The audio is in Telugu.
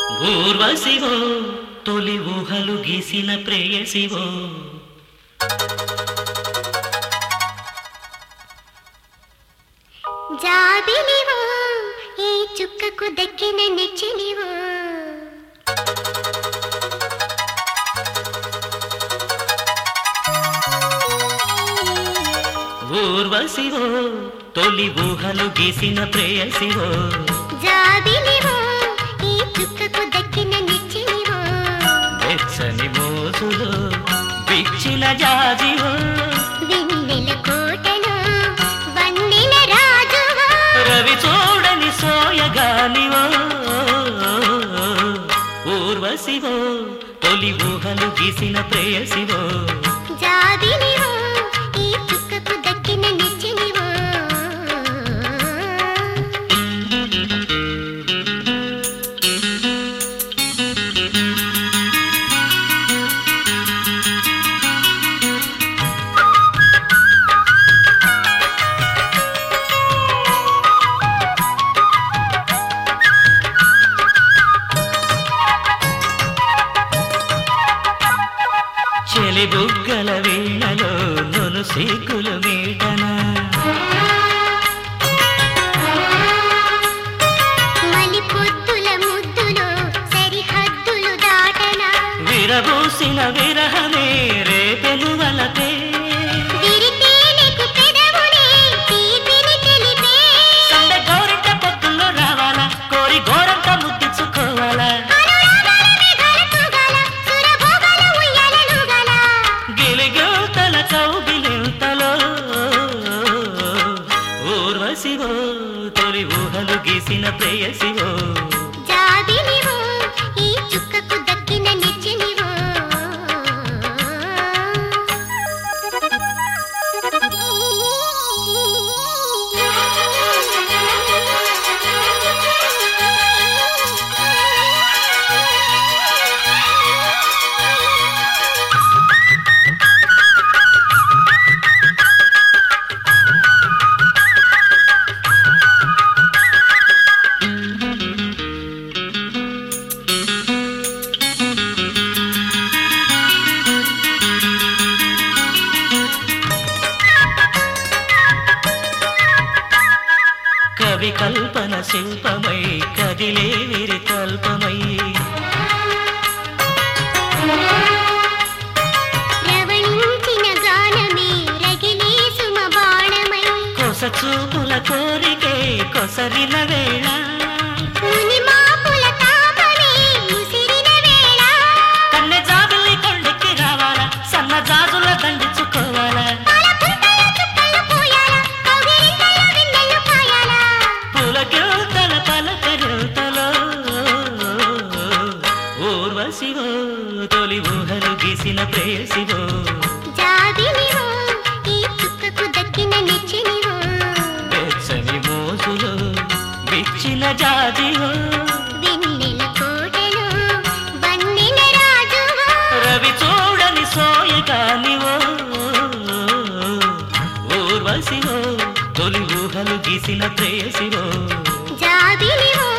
ఊర్వశివో తొలి ఊహలు గీసిన ప్రేయసివో జాబిలివో ఈ చుక్కకు దక్కిన నెచ్చిలివో ఊర్వశివో తొలి ఊహలు గీసిన ప్రేయసివో జాబిలివో ఈ చుక్కకు దక్కిన నెచ్చిలివో వెచ్చని మోజులో బిచ్చిన జాజివో వెన్నెల కోటలో వన్నెల రాజువో రవి చూడని సోయగానివో ఊర్వశివో తొలి ఊహలు గీసిన ప్రేయసివో జాబిలివో ఈ చుక్కకు దక్కిన నెచ్చిలివో చెలి బుగ్గల వీణలో నొను సీకులు మీటనా మలి పొద్దుల ముద్దులో సరిహద్దులు దాటనా విరబూసిన విరహమే రేపెను వలతే విరితేనెకు పెదవులే తీపిని తెలిపే సంద గోరింట పొద్దుల్లో రావాలా కోరి గోరంట ముద్దించుకోవాలా అనురాగాల మేఘాల తూగాల, సురభోగాల ఉయ్యాలలుగాల. గిలిగిల్తల కౌగిలింతలో ఊర్వశివో తొలి ఊహలు గీసిన ప్రేయసివో జాబిలివో, ఈ చుక్కకు దక్కిన నిచ్చినివో. కవి కల్పన శిల్పమై కదిలే విరి కల్పమై రవళించిన గానమే రగిలే సుమబాణమై. కొస చూపుల కోరికే కొసరిన వేళ మునిమాపుల తాపమే ముసిరిన వేళ. కన్నె జాబిల్లి కొండెక్కి రావాలా సన్న జాజుల దండించుకోవాలా పాలపుంతల చుక్కలు పోయాలా, కౌగిలింతల వెన్నెలు కాయాలా. పులకిల్తల పలకరిల్తలో ఊర్వశివో తొలి ఊహలు గీసిన ప్రేయసివో జాబిలివో, ఈ చుక్కకు దక్కిన నిచ్చినివో. వెచ్చని మోసులో బిచ్చిన జాజివో వెన్నెల కోటలో వన్నెల రాజువో. రవి చూడని సోయగానివో ఊర్వశివో తొలి ఊహలు గీసిన ప్రేయసివో జాబిలివో,